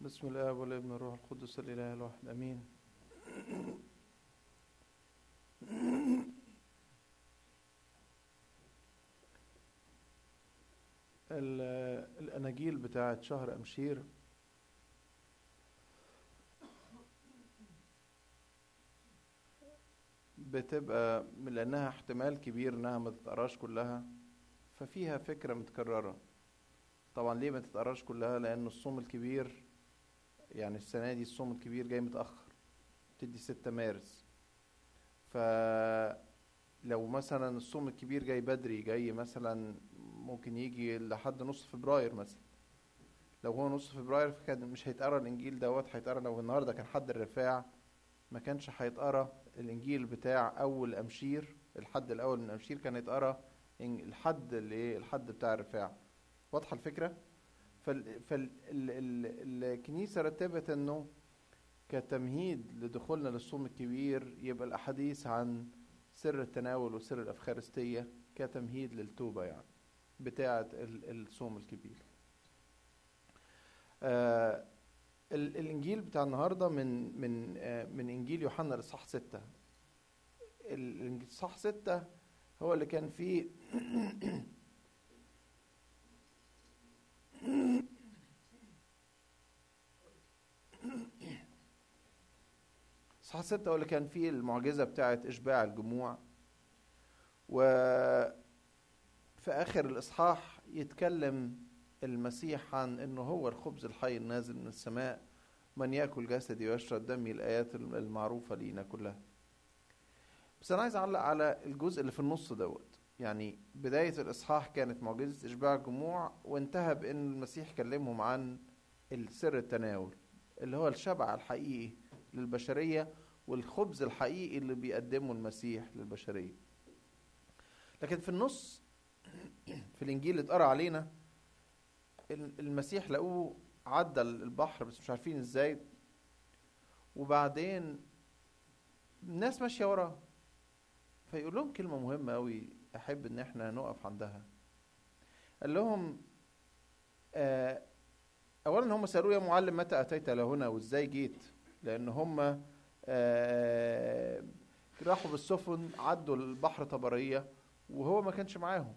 بسم الله والابن والروح القدس الاله الواحد امين ال- الاناجيل بتاعت شهر امشير بتبقى من لانها احتمال كبير انها ما تتقراش كلها ففيها فكره متكرره طبعا ليه ما تتقراش كلها لان الصوم الكبير يعني السنه دي الصوم الكبير جاي متاخر بتدي 6 مارس فلو مثلا الصوم الكبير جاي بدري جاي مثلا ممكن يجي لحد نص فبراير مثلا لو هو نص فبراير فكان مش هيتقرا الانجيل دوت هيتقرا لو النهارده كان حد الرفاع ما كانش هيتقرا الانجيل بتاع اول امشير الحد الاول من امشير كان يتقرا إن- الحد اللي إيه؟ الحد بتاع الرفاع واضحه الفكره فالكنيسه رتبت انه كتمهيد لدخولنا للصوم الكبير يبقى الاحاديث عن سر التناول وسر الافخارستيه كتمهيد للتوبه يعني بتاعه ال- الصوم الكبير آه ال- الانجيل بتاع النهارده من من آه من انجيل يوحنا الاصحاح 6 الاصحاح 6 هو اللي كان فيه اصحاح 6 هو اللي كان فيه المعجزه بتاعه اشباع الجموع و في اخر الاصحاح يتكلم المسيح عن انه هو الخبز الحي النازل من السماء من ياكل جسدي ويشرب دمي الايات المعروفه لينا كلها بس انا عايز اعلق على الجزء اللي في النص دوت يعني بدايه الاصحاح كانت معجزه اشباع الجموع وانتهى بان المسيح كلمهم عن السر التناول اللي هو الشبع الحقيقي للبشريه والخبز الحقيقي اللي بيقدمه المسيح للبشريه لكن في النص في الانجيل اللي اتقرا علينا المسيح لقوه عدى البحر بس مش عارفين ازاي وبعدين الناس ماشيه وراه فيقول لهم كلمه مهمه قوي احب ان احنا نقف عندها قال لهم آه اولا هم سالوه يا معلم متى اتيت لهنا وازاي جيت لان هم آه راحوا بالسفن عدوا البحر طبريه وهو ما كانش معاهم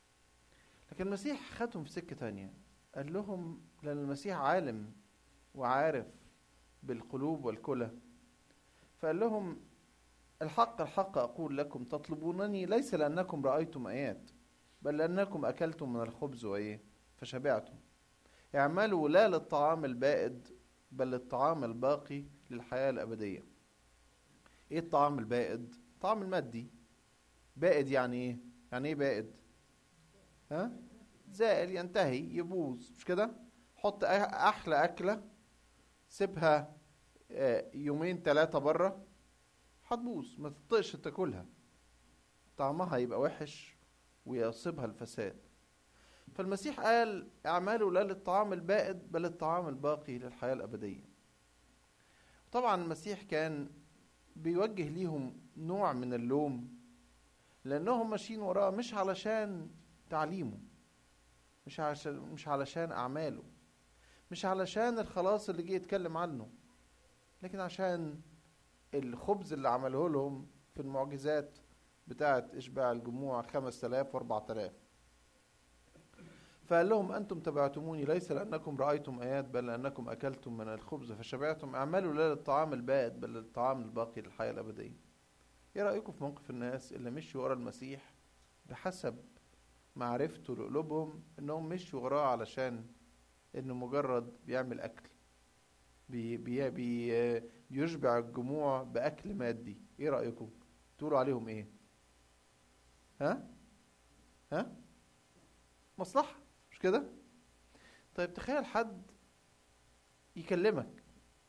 لكن المسيح خدهم في سكه تانية قال لهم لان المسيح عالم وعارف بالقلوب والكلى فقال لهم الحق الحق اقول لكم تطلبونني ليس لانكم رايتم ايات بل لانكم اكلتم من الخبز وايه فشبعتم اعملوا لا للطعام البائد بل للطعام الباقي للحياه الابديه ايه الطعام البائد الطعام المادي بائد يعني ايه يعني ايه بائد ها زائل ينتهي يبوظ مش كده حط أح- احلى اكله سيبها آه، يومين ثلاثه بره هتبوظ ما تطقش تاكلها طعمها يبقى وحش ويصيبها الفساد فالمسيح قال اعملوا لا للطعام البائد بل للطعام الباقي للحياه الابديه طبعا المسيح كان بيوجه ليهم نوع من اللوم لانهم ماشيين وراه مش علشان تعليمه مش علشان مش علشان اعماله مش علشان الخلاص اللي جه يتكلم عنه لكن عشان الخبز اللي عمله لهم في المعجزات بتاعة إشباع الجموع خمس تلاف وأربع تلاف فقال لهم أنتم تبعتموني ليس لأنكم رأيتم آيات بل لأنكم أكلتم من الخبز فشبعتم اعملوا لا للطعام البائد بل للطعام الباقي للحياة الأبدية إيه رأيكم في موقف الناس اللي مشوا ورا المسيح بحسب معرفته لقلوبهم إنهم مشوا وراه علشان إنه مجرد بيعمل أكل بي بي بي بيشبع الجموع بأكل مادي إيه رأيكم تقولوا عليهم إيه ها ها مصلحة مش كده طيب تخيل حد يكلمك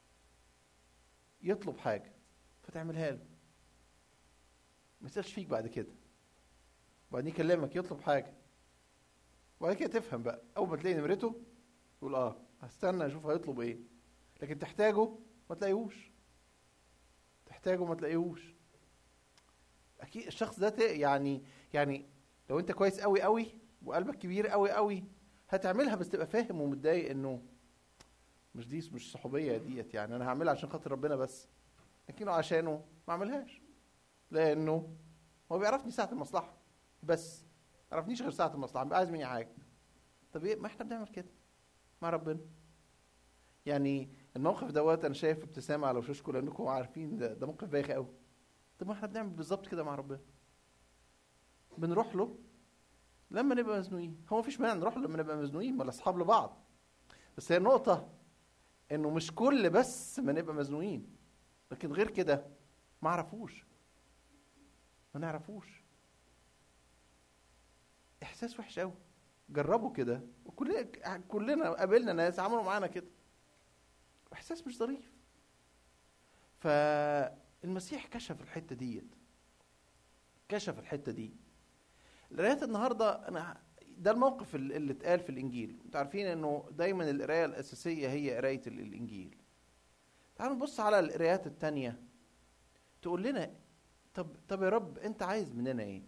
يطلب حاجة فتعملها له ما يسألش فيك بعد كده وبعدين يكلمك يطلب حاجة وبعد كده تفهم بقى أول ما تلاقي نمرته تقول اه هستنى اشوف هيطلب ايه لكن تحتاجه ما تلاقيهوش تحتاجه ما تلاقيهوش اكيد الشخص ده ت- يعني يعني لو انت كويس قوي قوي وقلبك كبير قوي قوي هتعملها بس تبقى فاهم ومتضايق انه مش دي مش صحوبيه ديت يعني انا هعملها عشان خاطر ربنا بس لكنه عشانه ما اعملهاش لانه هو بيعرفني ساعه المصلحه بس ما يعرفنيش غير ساعه المصلحه بيبقى عايز مني حاجه طب ايه ما احنا بنعمل كده مع ربنا يعني الموقف دوت انا شايف ابتسامه على وشوشكم لانكم عارفين ده, ده موقف بايخ قوي طب ما احنا بنعمل بالظبط كده مع ربنا بنروح له لما نبقى مزنوقين هو مفيش مانع نروح له لما نبقى مزنوقين ولا اصحاب لبعض بس هي النقطه انه مش كل بس ما نبقى مزنوقين لكن غير كده ما عرفوش ما نعرفوش احساس وحش قوي جربوا كده وكلنا كلنا قابلنا ناس عملوا معانا كده احساس مش ظريف فالمسيح كشف الحته ديت كشف الحته دي القرايات النهارده انا ده الموقف اللي اتقال في الانجيل انتوا عارفين انه دايما القرايه الاساسيه هي قرايه الانجيل تعالوا نبص على القرايات التانية تقول لنا طب طب يا رب انت عايز مننا ايه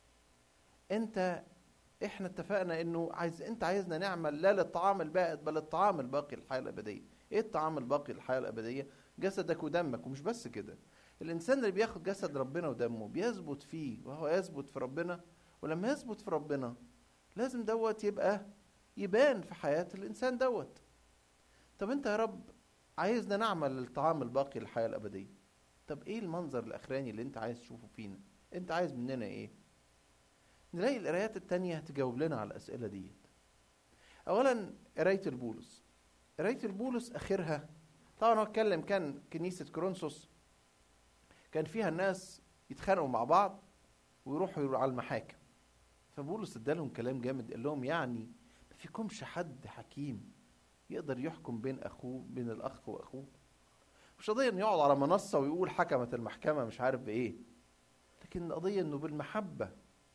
انت احنا اتفقنا انه عايز انت عايزنا نعمل لا للطعام البائد بل للطعام الباقي للحياه الابديه ايه الطعام الباقي للحياه الابديه جسدك ودمك ومش بس كده الانسان اللي بياخد جسد ربنا ودمه بيثبت فيه وهو يثبت في ربنا ولما يثبت في ربنا لازم دوت يبقى يبان في حياه الانسان دوت طب انت يا رب عايزنا نعمل الطعام الباقي للحياه الابديه طب ايه المنظر الاخراني اللي انت عايز تشوفه فينا انت عايز مننا ايه نلاقي القرايات التانية تجاوب لنا على الأسئلة ديت أولا قراية البولس قراية البولس آخرها طبعا هو اتكلم كان كنيسة كورنثوس كان فيها الناس يتخانقوا مع بعض ويروحوا على المحاكم فبولس ادالهم كلام جامد قال لهم يعني ما فيكمش حد حكيم يقدر يحكم بين اخوه بين الاخ واخوه مش قضيه انه يقعد على منصه ويقول حكمت المحكمه مش عارف بايه لكن القضيه انه بالمحبه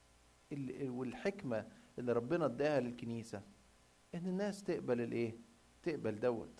والحكمه اللي ربنا اداها للكنيسه ان الناس تقبل الايه تقبل دوت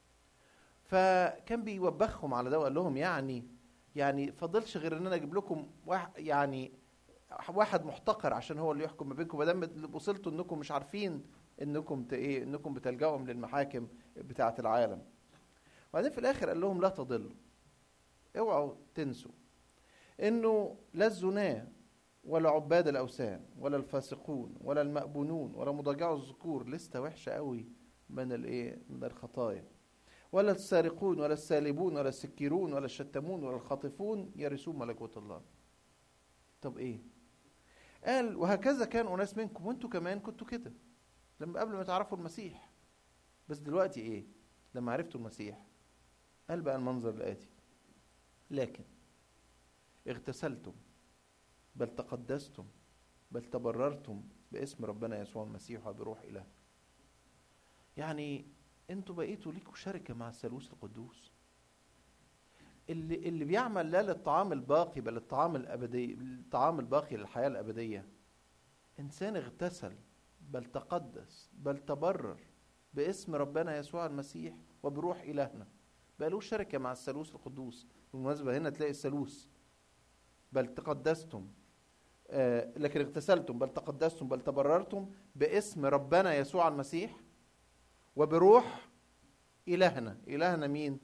فكان بيوبخهم على ده وقال لهم يعني يعني فضلش غير ان انا اجيب لكم واحد يعني واحد محتقر عشان هو اللي يحكم ما بينكم ما دام وصلتوا انكم مش عارفين انكم ايه انكم بتلجأوا للمحاكم بتاعه العالم وبعدين في الاخر قال لهم لا تضلوا اوعوا تنسوا انه لا الزناه ولا عباد الاوثان ولا الفاسقون ولا المأبونون ولا مضاجعوا الذكور لسته وحشه قوي من الايه من الخطايا ولا السارقون ولا السالبون ولا السكيرون ولا الشتمون ولا الخاطفون يرثون ملكوت الله طب ايه قال وهكذا كان اناس منكم وانتوا كمان كنتوا كده لما قبل ما تعرفوا المسيح بس دلوقتي ايه لما عرفتوا المسيح قال بقى المنظر الاتي لكن اغتسلتم بل تقدستم بل تبررتم باسم ربنا يسوع المسيح وبروح اله يعني انتوا بقيتوا ليكوا شركه مع الثالوث القدوس اللي اللي بيعمل لا للطعام الباقي بل الطعام الابدي الطعام الباقي للحياه الابديه انسان اغتسل بل تقدس بل تبرر باسم ربنا يسوع المسيح وبروح الهنا بقى له شركه مع الثالوث القدوس بالمناسبه هنا تلاقي الثالوث بل تقدستم آه لكن اغتسلتم بل تقدستم بل تبررتم باسم ربنا يسوع المسيح وبروح إلهنا إلهنا مين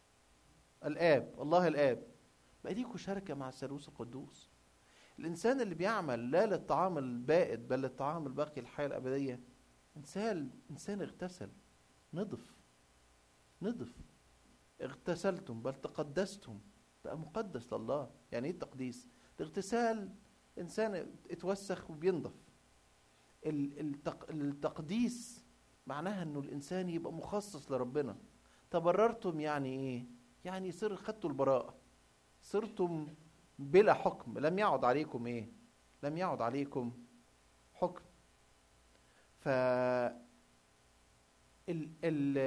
الآب الله الآب بقى ليكوا شركة مع الثالوث القدوس الإنسان اللي بيعمل لا للطعام البائد بل للطعام الباقي الحياة الأبدية إنسان إنسان اغتسل نضف نضف اغتسلتم بل تقدستم بقى مقدس لله يعني ايه التقديس الاغتسال انسان اتوسخ وبينضف التقديس معناها انه الانسان يبقى مخصص لربنا تبررتم يعني ايه يعني صر خدتوا البراءه صرتم بلا حكم لم يعد عليكم ايه لم يعد عليكم حكم ف ال ال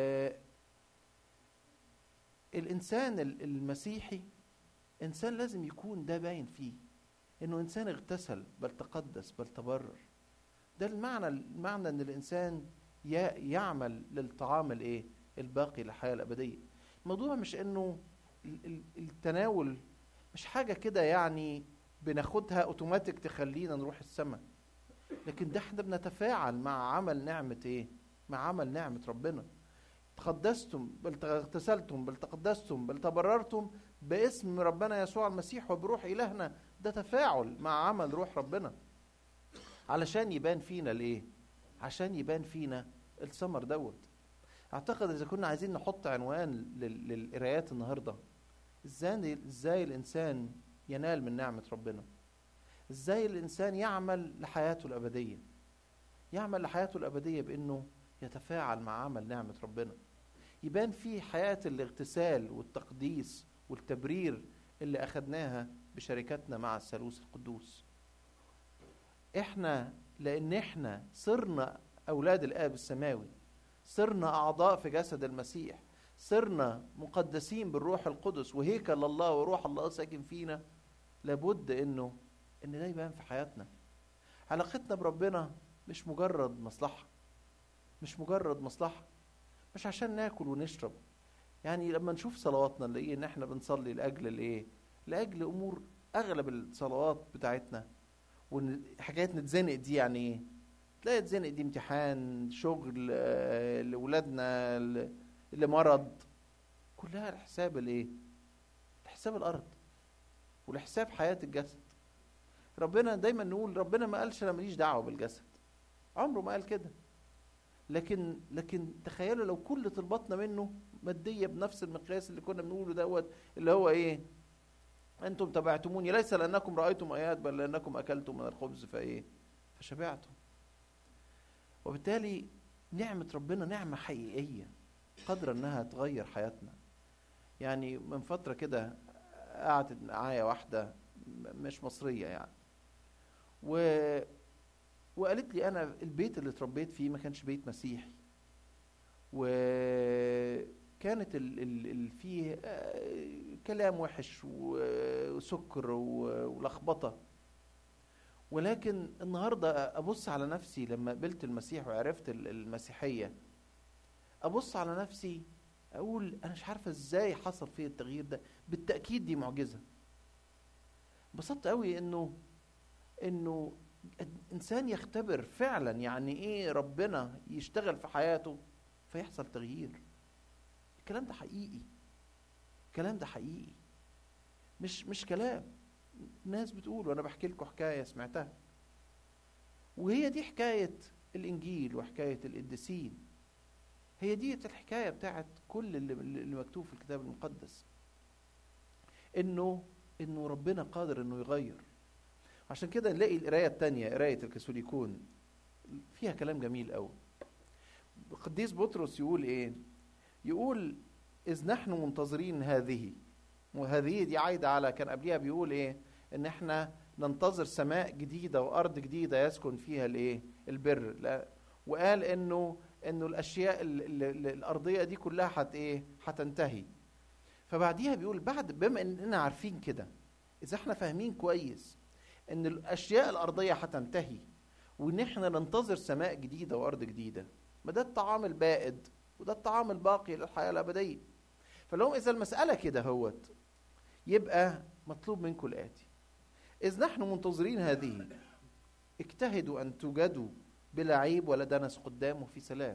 الانسان المسيحي انسان لازم يكون ده باين فيه انه انسان اغتسل بل تقدس بل تبرر ده المعنى المعنى ان الانسان يعمل للطعام الايه الباقي للحياه الابديه الموضوع مش انه التناول مش حاجه كده يعني بناخدها اوتوماتيك تخلينا نروح السماء لكن ده احنا بنتفاعل مع عمل نعمه ايه مع عمل نعمه ربنا تقدستم بل اغتسلتم بل تقدستم بل تبررتم باسم ربنا يسوع المسيح وبروح إلهنا ده تفاعل مع عمل روح ربنا علشان يبان فينا ليه عشان يبان فينا الثمر دوت اعتقد اذا كنا عايزين نحط عنوان للقرايات النهارده ازاي ازاي الانسان ينال من نعمه ربنا ازاي الانسان يعمل لحياته الابديه يعمل لحياته الابديه بانه يتفاعل مع عمل نعمه ربنا يبان فيه حياه الاغتسال والتقديس والتبرير اللي اخذناها بشركتنا مع الثالوث القدوس احنا لان احنا صرنا اولاد الاب السماوي صرنا اعضاء في جسد المسيح صرنا مقدسين بالروح القدس وهيكل الله وروح الله ساكن فينا لابد انه ان ده يبان في حياتنا علاقتنا بربنا مش مجرد مصلحه مش مجرد مصلحه مش عشان ناكل ونشرب يعني لما نشوف صلواتنا نلاقي ان احنا بنصلي لاجل الايه لاجل امور اغلب الصلوات بتاعتنا وحكايه نتزنق دي يعني ايه تلاقي اتزنق دي امتحان شغل آه، لاولادنا اللي مرض كلها لحساب الايه لحساب الارض ولحساب حياه الجسد ربنا دايما نقول ربنا ما قالش انا ماليش دعوه بالجسد عمره ما قال كده لكن لكن تخيلوا لو كل طلباتنا منه ماديه بنفس المقياس اللي كنا بنقوله دوت اللي هو ايه انتم تبعتموني ليس لانكم رايتم ايات بل لانكم اكلتم من الخبز فايه فشبعتم وبالتالي نعمه ربنا نعمه حقيقيه قادره انها تغير حياتنا يعني من فتره كده قعدت معايا واحده مش مصريه يعني و وقالت لي انا البيت اللي اتربيت فيه ما كانش بيت مسيحي وكانت ال فيه آه، كلام وحش وسكر ولخبطه ولكن النهارده ابص على نفسي لما قبلت المسيح وعرفت المسيحيه ابص على نفسي اقول انا مش عارفه ازاي حصل فيه التغيير ده بالتاكيد دي معجزه انبسطت قوي انه انه انسان يختبر فعلا يعني ايه ربنا يشتغل في حياته فيحصل تغيير الكلام ده حقيقي الكلام ده حقيقي مش مش كلام ناس بتقول وانا بحكي لكم حكايه سمعتها وهي دي حكايه الانجيل وحكايه القديسين هي دي الحكايه بتاعت كل اللي, اللي مكتوب في الكتاب المقدس انه انه ربنا قادر انه يغير عشان كده نلاقي القرايه الثانيه قرايه الكاثوليكون فيها كلام جميل قوي القديس بطرس يقول ايه يقول اذ نحن منتظرين هذه وهذه دي عايده على كان قبليها بيقول ايه ان احنا ننتظر سماء جديده وارض جديده يسكن فيها الايه البر لا وقال انه انه الاشياء ال ال ال الارضيه دي كلها هت ايه هتنتهي فبعديها بيقول بعد بما اننا عارفين كده اذا احنا فاهمين كويس ان الاشياء الارضيه هتنتهي وان احنا ننتظر سماء جديده وارض جديده ما ده الطعام البائد وده الطعام الباقي للحياه الابديه فلهم اذا المساله كده هوت يبقى مطلوب منكم الاتي اذ نحن منتظرين هذه اجتهدوا ان توجدوا بلا عيب ولا دنس قدامه في سلام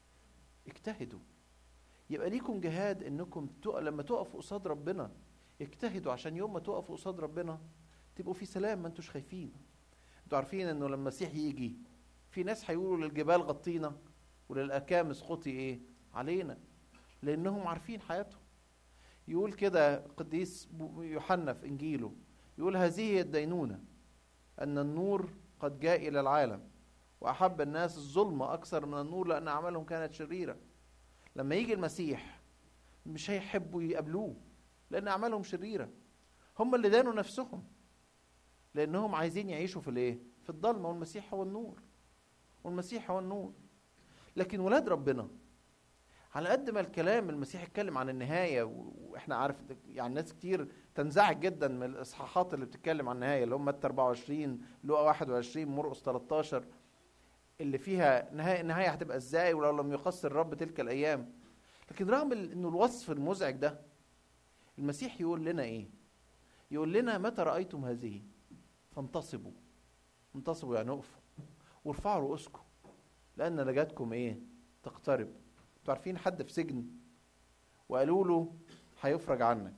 اجتهدوا يبقى ليكم جهاد انكم لما تقفوا قصاد ربنا اجتهدوا عشان يوم ما تقفوا قصاد ربنا تبقوا في سلام ما انتوش خايفين انتوا عارفين انه لما المسيح يجي في ناس هيقولوا للجبال غطينا وللاكام اسقطي ايه علينا لانهم عارفين حياتهم يقول كده قديس يوحنا في انجيله يقول هذه هي الدينونه ان النور قد جاء الى العالم واحب الناس الظلم اكثر من النور لان اعمالهم كانت شريره لما يجي المسيح مش هيحبوا يقابلوه لان اعمالهم شريره هم اللي دانوا نفسهم لانهم عايزين يعيشوا في الايه في الضلمه والمسيح هو النور والمسيح هو النور لكن ولاد ربنا على قد ما الكلام المسيح اتكلم عن النهايه واحنا عارف يعني ناس كتير تنزعج جدا من الاصحاحات اللي بتتكلم عن النهايه اللي هم متى 24 لقا 21 مرقس 13 اللي فيها نهايه النهايه هتبقى ازاي ولو لم يقصر الرب تلك الايام لكن رغم انه الوصف المزعج ده المسيح يقول لنا ايه يقول لنا متى رايتم هذه فانتصبوا انتصبوا يعني اقفوا وارفعوا رؤوسكم لان نجاتكم ايه تقترب انتوا عارفين حد في سجن وقالوا له هيفرج عنك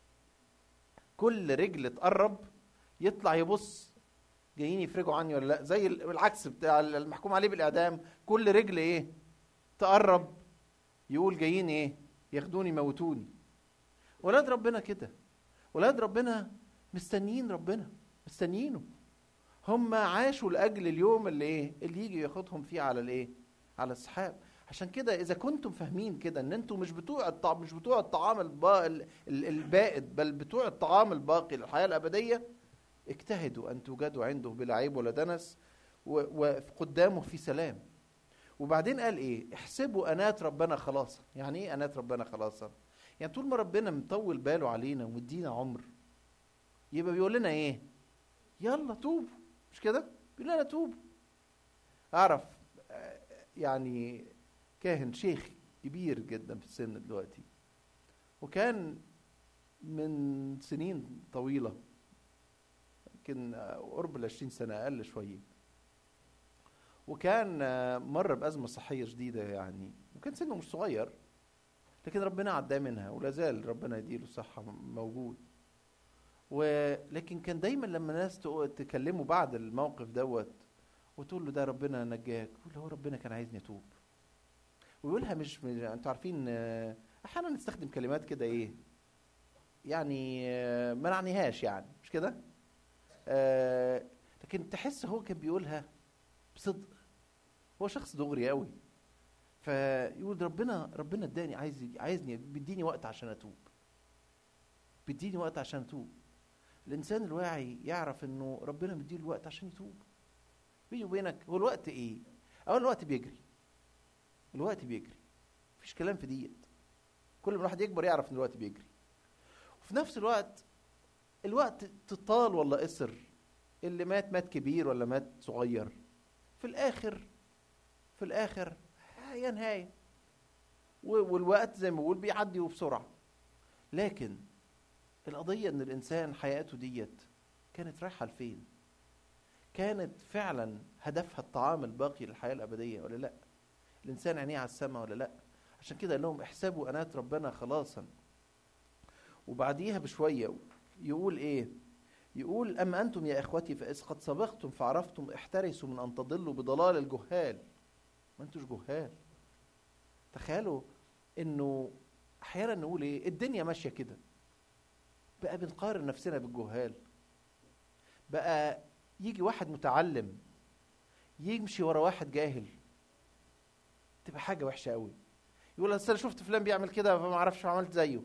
كل رجل تقرب يطلع يبص جايين يفرجوا عني ولا لا زي العكس بتاع المحكوم عليه بالاعدام كل رجل ايه تقرب يقول جايين ايه ياخدوني يموتوني ولاد ربنا كده ولاد ربنا مستنيين ربنا مستنيينه هم عاشوا لاجل اليوم اللي ايه اللي يجي ياخدهم فيه على الايه على السحاب عشان كده اذا كنتم فاهمين كده ان انتم مش بتوع الطعام مش بتوع الطعام البائد بل بتوع الطعام الباقي للحياه الابديه اجتهدوا ان توجدوا عنده بلا عيب ولا دنس وقدامه في سلام وبعدين قال ايه احسبوا انات ربنا خلاصا يعني ايه انات ربنا خلاصا يعني طول ما ربنا مطول باله علينا ومدينا عمر يبقى بيقول لنا ايه يلا توبوا مش كده بيقول لنا توبوا اعرف يعني كاهن شيخ كبير جدا في السن دلوقتي وكان من سنين طويلة يمكن قرب ال 20 سنة أقل شوية وكان مر بأزمة صحية شديدة يعني وكان سنه مش صغير لكن ربنا عداه منها ولا زال ربنا يديله الصحة موجود ولكن كان دايما لما الناس تكلمه بعد الموقف دوت وتقول له ده ربنا نجاك يقول هو ربنا كان عايزني اتوب ويقولها مش انتوا عارفين احيانا نستخدم كلمات كده ايه يعني ما نعنيهاش يعني مش كده آه لكن تحس هو كان بيقولها بصدق هو شخص دغري قوي فيقول ربنا ربنا اداني عايز عايزني بيديني وقت عشان اتوب بيديني وقت عشان اتوب الانسان الواعي يعرف انه ربنا مديله الوقت عشان يتوب بيني وبينك هو الوقت ايه اول الوقت بيجري الوقت بيجري مفيش كلام في ديت كل ما الواحد يكبر يعرف ان الوقت بيجري وفي نفس الوقت الوقت تطال ولا قصر اللي مات مات كبير ولا مات صغير في الاخر في الاخر هي نهايه والوقت زي ما بقول بيعدي وبسرعه لكن القضيه ان الانسان حياته ديت كانت رايحه لفين كانت فعلا هدفها الطعام الباقي للحياه الابديه ولا لا الانسان عينيه على السماء ولا لا عشان كده قال لهم احسبوا انات ربنا خلاصا وبعديها بشويه يقول ايه يقول اما انتم يا اخوتي فاذ قد سبقتم فعرفتم احترسوا من ان تضلوا بضلال الجهال ما انتوش جهال تخيلوا انه احيانا نقول ايه الدنيا ماشيه كده بقى بنقارن نفسنا بالجهال بقى يجي واحد متعلم يمشي ورا واحد جاهل تبقى حاجه وحشه قوي يقول اصل انا شفت فلان بيعمل كده فما اعرفش عملت زيه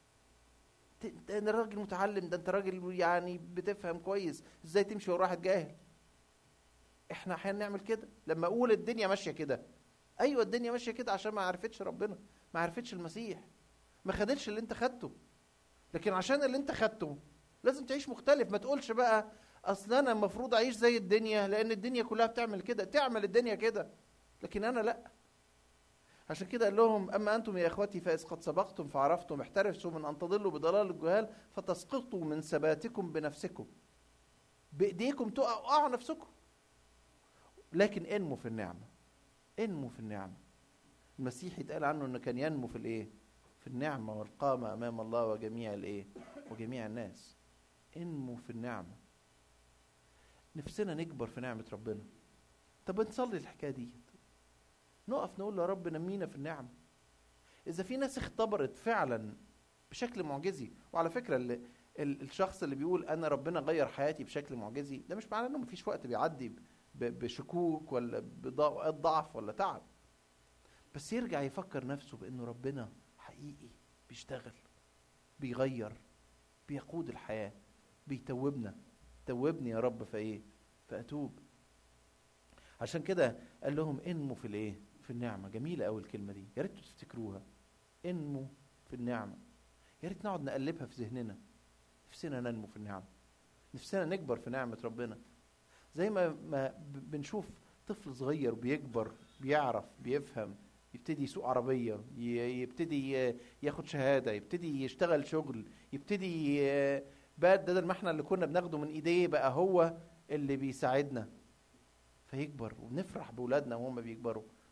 انت راجل متعلم ده انت راجل يعني بتفهم كويس ازاي تمشي ورا واحد جاهل احنا احيانا نعمل كده لما اقول الدنيا ماشيه كده ايوه الدنيا ماشيه كده عشان ما عرفتش ربنا ما عرفتش المسيح ما خدتش اللي انت خدته لكن عشان اللي انت خدته لازم تعيش مختلف ما تقولش بقى اصل انا المفروض اعيش زي الدنيا لان الدنيا كلها بتعمل كده تعمل الدنيا كده لكن انا لا عشان كده قال لهم اما انتم يا اخوتي فاذ قد سبقتم فعرفتم احترسوا من ان تضلوا بضلال الجهال فتسقطوا من ثباتكم بنفسكم بايديكم تقعوا نفسكم لكن انموا في النعمه انموا في النعمه المسيح يتقال عنه انه كان ينمو في الايه في النعمه والقامه امام الله وجميع الايه وجميع الناس انموا في النعمه نفسنا نكبر في نعمه ربنا طب نصلي الحكايه دي نقف نقول يا رب نمينا في النعمه اذا في ناس اختبرت فعلا بشكل معجزي وعلى فكره اللي الشخص اللي بيقول انا ربنا غير حياتي بشكل معجزي ده مش معناه انه مفيش وقت بيعدي بشكوك ولا بأوقات ضعف ولا تعب بس يرجع يفكر نفسه بانه ربنا حقيقي بيشتغل بيغير بيقود الحياه بيتوبنا توبني يا رب فايه فاتوب عشان كده قال لهم انموا في الايه في النعمه جميله قوي الكلمه دي يا ريت تفتكروها انموا في النعمه يا ريت نقعد نقلبها في ذهننا نفسنا ننمو في النعمه نفسنا نكبر في نعمه ربنا زي ما ما بنشوف طفل صغير بيكبر بيعرف بيفهم يبتدي يسوق عربية يبتدي ياخد شهادة يبتدي يشتغل شغل يبتدي بقى بدل ما احنا اللي كنا بناخده من ايديه بقى هو اللي بيساعدنا فيكبر وبنفرح بولادنا وهم بيكبروا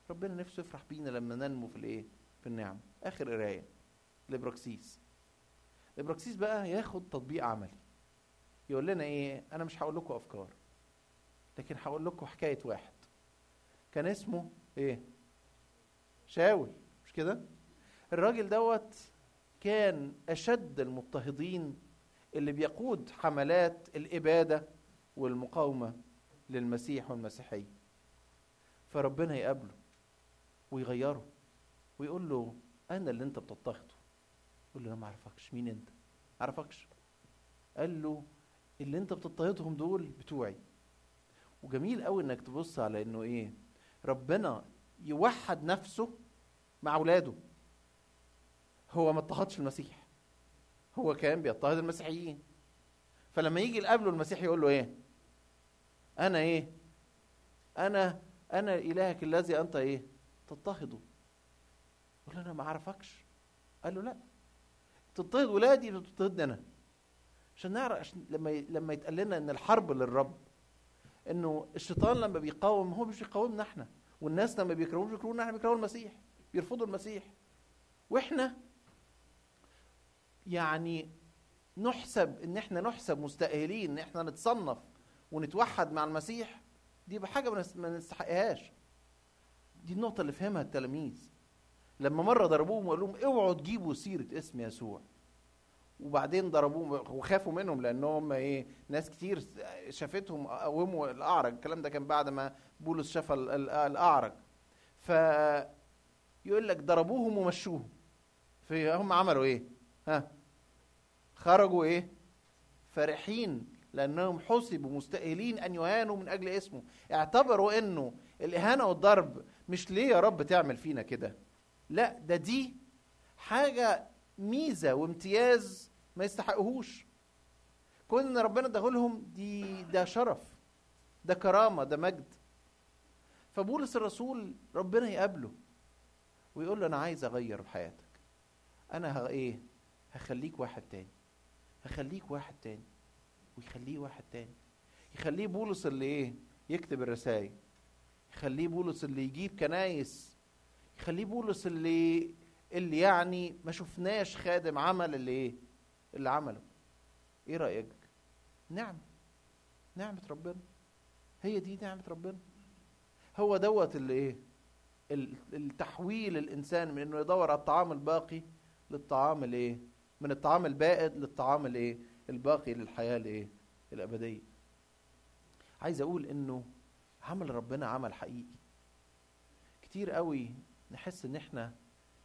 ربنا نفسه يفرح بينا لما ننمو في الايه في النعمه اخر قرايه الابراكسيس الابراكسيس بقى ياخد تطبيق عملي يقول لنا ايه انا مش هقول لكم افكار لكن هقول لكم حكايه واحد كان اسمه ايه شاول مش كده الراجل دوت كان اشد المضطهدين اللي بيقود حملات الاباده والمقاومه للمسيح والمسيحيه فربنا يقابله ويغيره ويقول له انا اللي انت بتضطهده يقول له انا ما اعرفكش مين انت اعرفكش قال له اللي انت بتضطهدهم دول بتوعي وجميل قوي انك تبص على انه ايه ربنا يوحد نفسه مع اولاده هو ما اضطهدش المسيح هو كان بيضطهد المسيحيين فلما يجي يقابله المسيح يقول له ايه انا ايه انا انا الهك الذي انت ايه تضطهده يقول له انا ما اعرفكش قال له لا تضطهد ولادي بتضطهدني انا عشان نعرف عشان لما ي... لما يتقال لنا ان الحرب للرب انه الشيطان لما بيقاوم هو مش بيقاومنا احنا والناس لما بيكرهوش بيكرهونا احنا بيكرهوا المسيح بيرفضوا المسيح واحنا يعني نحسب ان احنا نحسب مستاهلين ان احنا نتصنف ونتوحد مع المسيح دي بحاجه ما نستحقهاش دي النقطه اللي فهمها التلاميذ لما مره ضربوهم وقالوا لهم اوعوا تجيبوا سيره اسم يسوع وبعدين ضربوهم وخافوا منهم لانهم ايه ناس كتير شافتهم قوموا الاعرج الكلام ده كان بعد ما بولس شاف الاعرج ف يقول لك ضربوهم ومشوهم فهم عملوا ايه ها خرجوا ايه فرحين لانهم حسبوا مستاهلين ان يهانوا من اجل اسمه اعتبروا انه الاهانه والضرب مش ليه يا رب تعمل فينا كده لا ده دي حاجه ميزه وامتياز ما يستحقوهوش كون ان ربنا اداهولهم دي ده شرف ده كرامه ده مجد فبولس الرسول ربنا يقابله ويقول له انا عايز اغير حياتك انا ه... ايه هخليك واحد تاني هخليك واحد تاني ويخليه واحد تاني يخليه بولس اللي ايه يكتب الرسائل يخليه بولس اللي يجيب كنايس يخليه بولس اللي اللي يعني ما شفناش خادم عمل اللي ايه اللي عمله ايه رايك نعمه نعمه ربنا هي دي نعمه ربنا هو دوت اللي ايه التحويل الانسان من انه يدور على الطعام الباقي للطعام الايه من الطعام البائد للطعام الايه الباقي للحياه الايه الابديه عايز اقول انه عمل ربنا عمل حقيقي كتير قوي نحس ان احنا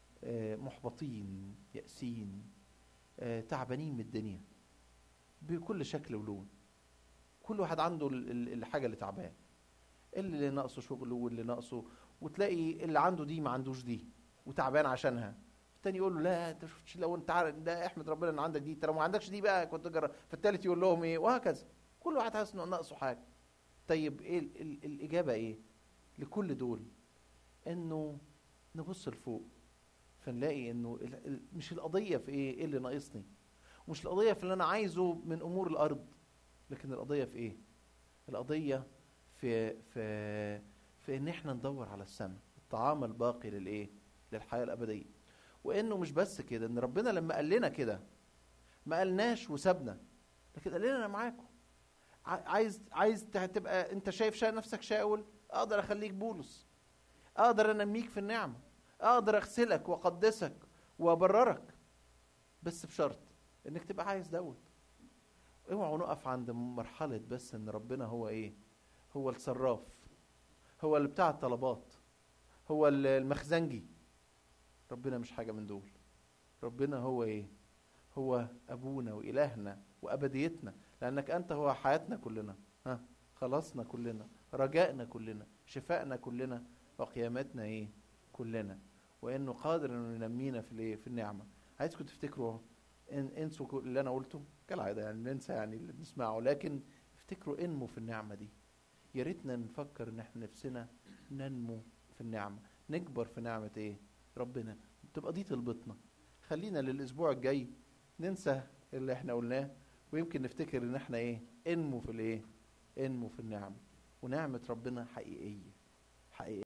محبطين يأسين تعبانين من الدنيا بكل شكل ولون كل واحد عنده الحاجة اللي تعبان اللي ناقصه شغله واللي ناقصه وتلاقي اللي عنده دي ما عندوش دي وتعبان عشانها التاني يقول له لا انت شفتش لو انت عارف ده احمد ربنا ان عندك دي انت لو ما عندكش دي بقى كنت جرب فالتالت يقول لهم ايه وهكذا كل واحد حاسس انه ناقصه حاجه طيب ايه ال ال الاجابه ايه لكل دول انه نبص لفوق فنلاقي انه مش القضيه في ايه ايه اللي ناقصني ومش القضيه في اللي انا عايزه من امور الارض لكن القضيه في ايه القضيه في في في ان احنا ندور على السماء الطعام الباقي للايه للحياه الابديه وانه مش بس كده ان ربنا لما قال لنا كده ما قالناش وسابنا لكن قال لنا انا معاكم عايز عايز تبقى انت شايف شا نفسك شاول اقدر اخليك بولس اقدر انميك في النعمه اقدر اغسلك واقدسك وابررك بس بشرط انك تبقى عايز دوت اوعوا نقف عند مرحله بس ان ربنا هو ايه هو الصراف هو اللي بتاع الطلبات هو المخزنجي ربنا مش حاجه من دول ربنا هو ايه هو ابونا والهنا وابديتنا لانك انت هو حياتنا كلنا ها خلاصنا كلنا رجائنا كلنا شفائنا كلنا وقيامتنا ايه كلنا وانه قادر انه ينمينا في الايه في النعمه عايزكم تفتكروا ان انسوا اللي انا قلته كالعاده يعني ننسى يعني اللي بنسمعه لكن افتكروا انموا في النعمه دي يا ريتنا نفكر ان احنا نفسنا ننمو في النعمه نكبر في نعمه ايه ربنا تبقى دي طلبتنا خلينا للاسبوع الجاي ننسى اللي احنا قلناه ويمكن نفتكر ان احنا ايه انمو في الايه انمو في النعمه ونعمه ربنا حقيقيه حقيقيه